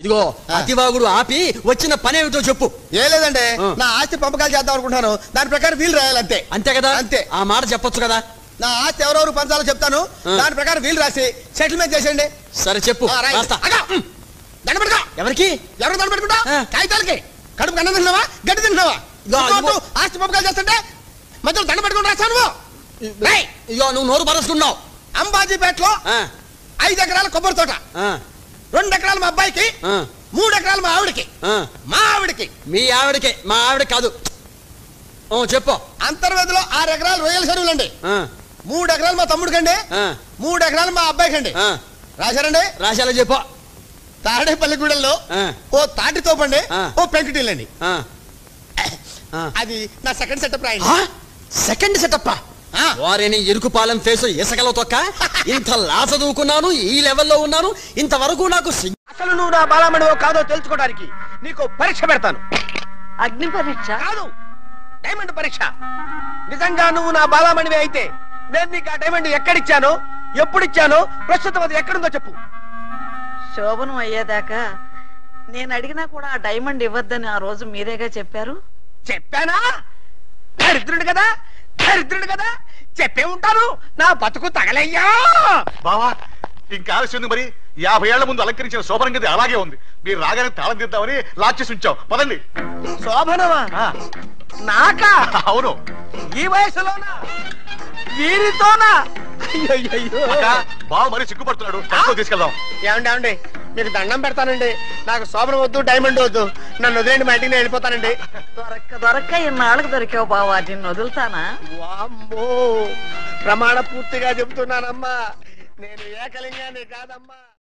ఇదిగో ఆ. అతివాగుడు ఆపి వచ్చిన పని ఏమిటో చెప్పు ఏ లేదండి ఆ. నా ఆస్తి పంపకాలు చేద్దాం అనుకుంటాను దాని ప్రకారం వీలు రాయాలంతే అంతే కదా అంతే. ఆ మాట చెప్పొచ్చు కదా నా ఆస్తి ఎవరెవరు పంచాలో చెప్తాను ఆ. దాని ప్రకారం వీలు రాసి సెటిల్మెంట్ చేసేయండి సరే చెప్పు ఆ, రైట్. రాస్తా అగా. దండ పెట్టుకో ఎవరికి ఎవరు దండ పెట్టుకుంటా ఆ. కాగితాలకి కడుపు కన్నం తింటున్నావా గడ్డి తింటున్నావా ఇదిగో, ఇంకోటి, ఇదిగో. ఆస్తి పంపకాలు చేస్తుంటే మధ్యలో దండ పెట్టుకుని రాస్తాను నువ్వు రేయ్, ఇగో నువ్వు నోరు పరుచుకున్నావు అంబాజీపేటలో ఆ, ఐదు ఎకరాల కొబ్బరి తోట ఆ, రెండు ఎకరాలు మా అబ్బాయికి ఆ, మూడు ఎకరాలు మా ఆవిడకి ఆ. మా ఆవిడకి మీ ఆవిడకే మా ఆవిడ కాదు ఓ చెప్పు అంతర్వేదిలో ఆరు ఎకరాలు రొయ్యల చెరువులు అండి ఆ, మూడు ఎకరాలు మా తమ్ముడికి అండి ఆ, మూడు ఎకరాలు మా అబ్బాయికి అండి ఆ. రాశారండి రాశాలో చెప్పు తాడేపల్లిగూడెంలో ఆ, ఓ తాటి తోపండి ఆ. ఓ పెంకుటిల్లండి ఆ, ఆ. అది నా సెకండ్ సెటప్ రాయండి ఆ? సెకండ్ సెటప్ ఆ. వారిని ఇరుకుపాలెం ఫేసు ఇసకలో తొక్క ఇంత లా చదువుకున్నాను ఈ లెవెల్లో ఉన్నాను ఇంతవరకు నాకు సిగ్గు- అసలు నువ్వు నా బాలమణివో కాదో తెలుసుకోవడానికి నీకు పరీక్ష పెడతాను అగ్ని పరీక్ష కాదు డైమండ్ పరీక్ష నిజంగా నువ్వు నా బాలమణివి అయితే నేను నీకు ఆ డైమండ్ ఎక్కడిచ్చానో ఎప్పుడు ఇచ్చానో ప్రస్తుతం అది ఎక్కడుందో చెప్పు శోభనం అయ్యేదాకా నేను అడిగినా కూడా ఆ డైమండ్ ఇవ్వద్దని ఆ రోజు మీరేగా చెప్పారు చెప్పానా దరిద్రుడు కదా దరిద్రుడు కదా చెప్పే ఉంటాను నా బతుకు తగలయ్యా బావా ఇంకా ఆలస్యం ఉంది మరి యాభై ఏళ్ల ముందు అలంకరించిన శోభనం గది అలాగే ఉంది మీరు రాగానే తాళం తీద్దామని లాక్ చేసి ఉంచాం పదండి శోభనమా ఆ, నాకా అవును ఈ వయసులోనా వీరితోనా అయ్యయ్యయ్యో. అక్క, బావ మరీ సిగ్గుపడుతున్నాడు తక్కువ తీసుకెళ్దాం ఏమండి ఏమండి మీకు దండం పెడతానండి నాకు శోభనం వద్దు డైమండ్ వద్దు నన్ను వదిలేండి మా ఇంటికి నేను వెళ్ళిపోతానండి దొరక్క దొరక్క ఇన్నాళ్ళకు దొరికావు బావా నిన్ను వదులుతానా వామ్మో ప్రమాణ పూర్తిగా చెబుతున్నానమ్మా నేను ఏకలింగాన్ని కాదమ్మా